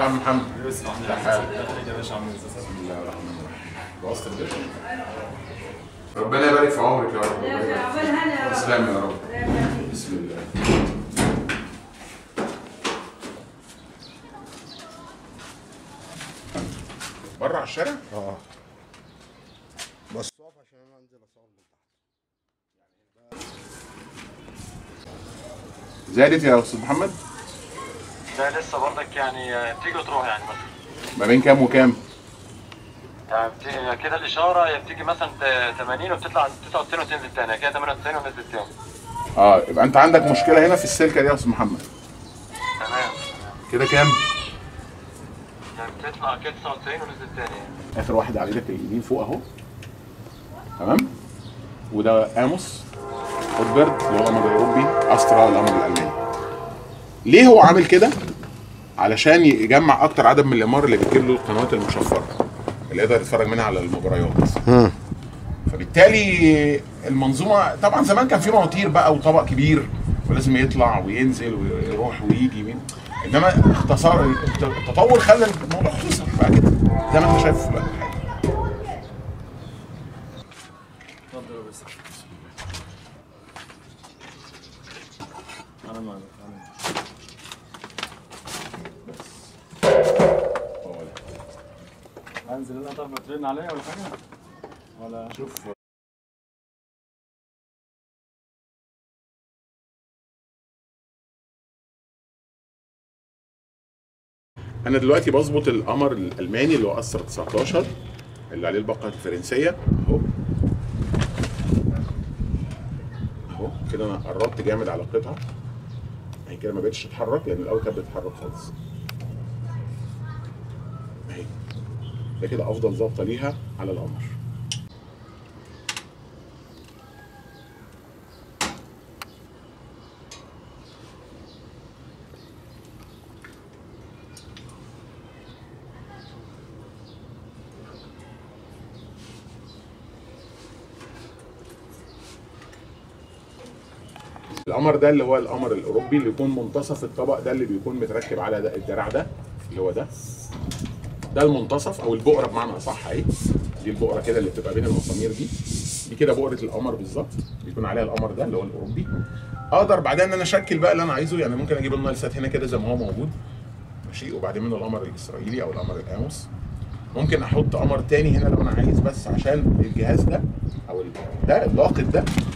يا عم محمد يوسف عامل ده حال. ايه؟ ازيك يا باشا عامل ايه؟ بسم الله الرحمن الرحيم وسط البيت ربنا يبارك في عمرك يا رب تسلم يا رب بسم الله بره على الشارع؟ اه بس اقف عشان انا انزل اصور من تحت زادت يا استاذ محمد لا لسه برضك يعني تيجي وتروح يعني مثلا ما بين كام وكام؟ يعني بت- كده الاشاره هي بتيجي مثلا ت- 80 وبتطلع 99 وتنزل تاني كده 98 ونزل تاني اه يبقى انت عندك مشكله هنا في السلكه دي يا استاذ محمد تمام كده كام؟ يعني بتطلع كده 99 ونزل تاني يعني. اخر واحد على ايدك اليمين فوق اهو تمام وده اموس اوتبرد اللي هو القمر الاوروبي استرا القمر الالماني ليه هو عامل كده علشان يجمع اكتر عدد من الاقمار اللي بتجيب له القنوات المشفره اللي يقدر يتفرج منها على المباريات فبالتالي المنظومه طبعا زمان كان في مواتير بقى وطبق كبير ولازم يطلع وينزل ويروح ويجي من انما اختصار التطور خلى الموضوع خلص بقى كده زي ما انت شايف في الحاجه اتفضل يا باشا انا معاك انا معاك. هو ده. انزل انا طب ترن عليا ولا حاجه؟ ولا شوف انا دلوقتي بظبط القمر الالماني اللي هو استر 19 اللي عليه الباقه الفرنسيه اهو اهو كده انا قربت جامد على القطعه اهي كده ما بقتش تتحرك لان الاول كانت بتتحرك خالص اهي ده كده افضل ظابطه ليها على القمر القمر ده اللي هو القمر الاوروبي اللي يكون منتصف الطبق ده اللي بيكون متركب على ده الدراع ده اللي هو ده ده المنتصف او البؤره بمعنى اصح اهي دي البؤره كده اللي بتبقى بين المسامير دي دي كده بؤره القمر بالظبط بيكون عليها القمر ده اللي هو الاوروبي اقدر بعدين ان انا اشكل بقى اللي انا عايزه يعني ممكن اجيب النايل سات هنا كده زي ما هو موجود ماشي وبعدين منه القمر الاسرائيلي او القمر الاموس ممكن احط قمر تاني هنا لو انا عايز بس عشان الجهاز ده او ال- ده اللاقط ده